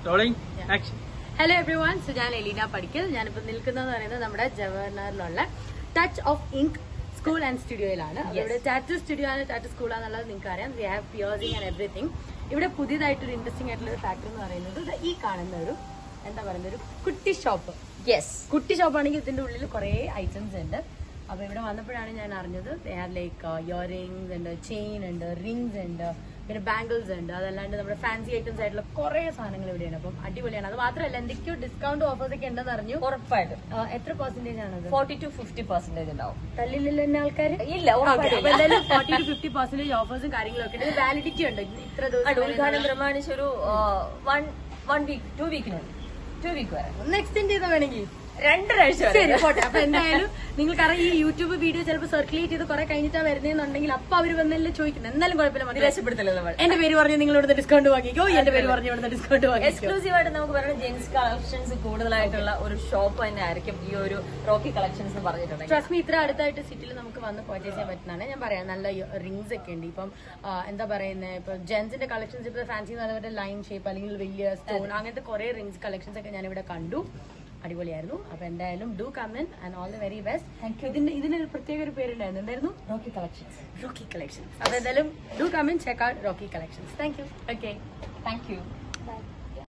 Rolling action hello everyone so ഞാൻ എലീന പഠിക്കൽ ഞാനിപ്പോൾ നിൽക്കുന്നതെന്ന് പറയുന്നത് നമ്മുടെ ജവഹർലാലിലുള്ള touch of ink school and സ്റ്റുഡിയോയിലാണ് അപ്പോൾ ഇവിടെ ടാറ്റു സ്റ്റുഡിയോ ആണ് ടാറ്റു സ്കൂൾ ആണെന്നുള്ളത് നിങ്ങൾക്ക് അറിയാം we have piercing and everything ഇവിടെ പുതിയതായിട്ടൊരു ഇൻട്രസ്റ്റിംഗ് ആയിട്ടുള്ള ഒരു ഫാക്ടറി എന്ന് പറയുന്നത് ദാ ഈ കാണുന്ന ഒരു എന്താ പറയുന്ന ഒരു കുട്ടി ഷോപ്പ് യെസ് കുട്ടി ഷോപ്പാണെങ്കിൽ ഇതിന്റെ ഉള്ളിൽ കുറേ ഐറ്റംസ് ഉണ്ട് അപ്പൊ ഇവിടെ വന്നപ്പോഴാണ് ഞാൻ അറിഞ്ഞത് ലൈക്ക് ഇയറിംഗ്സ് ഉണ്ട് ചെയിൻ ഉണ്ട് റിങ്സ് ഉണ്ട് പിന്നെ ബാംഗിൾസ് ഉണ്ട് അതല്ലാണ്ട് നമ്മുടെ ഫാൻസി ഐറ്റംസ് ആയിട്ടുള്ള കുറേ സാധനങ്ങൾ ഇവിടെയാണ് അപ്പം അടിപൊളിയാണ് അത് മാത്രമല്ല എന്തൊക്കെയോ ഡിസ്കൗണ്ട് ഓഫേഴ്സ് ഒക്കെ ഉണ്ടെന്ന് അറിഞ്ഞു ഉറപ്പായിട്ടും ആ, എത്ര പെർസെന്റേജ് ആണത് ഫോർട്ടി ടു ഫിഫ്റ്റി പെർസെന്റേജ് ഉണ്ടാവും തല്ലില്ല തന്നെ ആൾക്കാർ ഇല്ല ഉറപ്പായിട്ടും ഇല്ല. ഫോർട്ടി ടു ഫിഫ്റ്റി പെർസെന്റേജ് ഓഫേഴ്സും കാര്യങ്ങളൊക്കെ ഉണ്ട് വാലിഡിറ്റി ഉണ്ട് ഇത്ര ആണ്, ദിവസം ഉദ്ഘാടനം പ്രമാണിച്ച് ഒരു വൺ വൺ വീക്ക് ടു വീക്കിനുണ്ട് ടു വീക്ക് വരെ ഒന്ന് എക്സ്റ്റെൻഡ് ചെയ്താൽ വേണമെങ്കിൽ രണ്ടരാഴ്ച വരെ ശരി പോട്ടെ അപ്പൊ എന്തായാലും നിങ്ങൾക്കറിയാം ഈ യൂട്യൂബ് വീഡിയോ ചിലപ്പോൾ സർക്കുലേറ്റ് ചെയ്ത് കുറെ കഴിഞ്ഞിട്ടാ വരുന്നതെന്നുണ്ടെങ്കിൽ അപ്പൊ അവര് വന്നല്ലേ ചോദിക്കുന്നത് എന്നാലും കുഴപ്പമില്ല മതി നിരാശപ്പെടുത്തല്ലോ നമ്മൾ എന്റെ പേര് പറഞ്ഞ് നിങ്ങൾ ഇവിടുന്ന് ഡിസ്കൗണ്ട് വാങ്ങിക്കോ എന്റെ പേര് പറഞ്ഞ് ഇവിടുന്ന് ഡിസ്കൗണ്ട് വാങ്ങിക്കോ എക്സ്ക്ലൂസീവ് ആയിട്ട് നമുക്ക് പറയുന്നത് ജെൻസ് കളക്ഷൻസ് കൂടുതലായിട്ടുള്ള ഒരു ഷോപ്പ് തന്നെ ആയിരിക്കും ഈ ഒരു റോക്കി കളക്ഷൻസ് എന്ന് പറഞ്ഞിട്ടുണ്ടെങ്കിൽ ട്രസ്റ്റ് മീ ഇത്ര അടുത്തായിട്ട് സിറ്റിയിൽ നമുക്ക് വന്ന് പർച്ചേസ് ചെയ്യാൻ പറ്റുന്നതാണ് ഞാൻ പറയാം നല്ല റിങ്സ് ഒക്കെ ഉണ്ട് ഇപ്പം ആ, എന്താ പറയുന്നത് ഇപ്പൊ ജെൻസിന്റെ കളക്ഷൻസ് ഇപ്പൊ ഫാൻസി എന്ന് പറയുന്നത് ലൈൻ ഷേപ്പ് അല്ലെങ്കിൽ വലിയ സ്റ്റോൺ അങ്ങനത്തെ കുറെ റിങ്സ് കളക്ഷൻസ് ഒക്കെ ഞാൻ ഇവിടെ കണ്ടു അടിപൊളിയായിരുന്നു അപ്പൊ എന്തായാലും do come and all the very best ഇതിന്റെ ഇതിനൊരു പ്രത്യേക ഒരു പേരുണ്ടായിരുന്നു എന്തായിരുന്നു റോക്കി കളക്ഷൻസ് റോക്കി കളക്ഷൻസ് അപ്പൊ എന്തായാലും do come check out Rocky collections thank you okay thank you by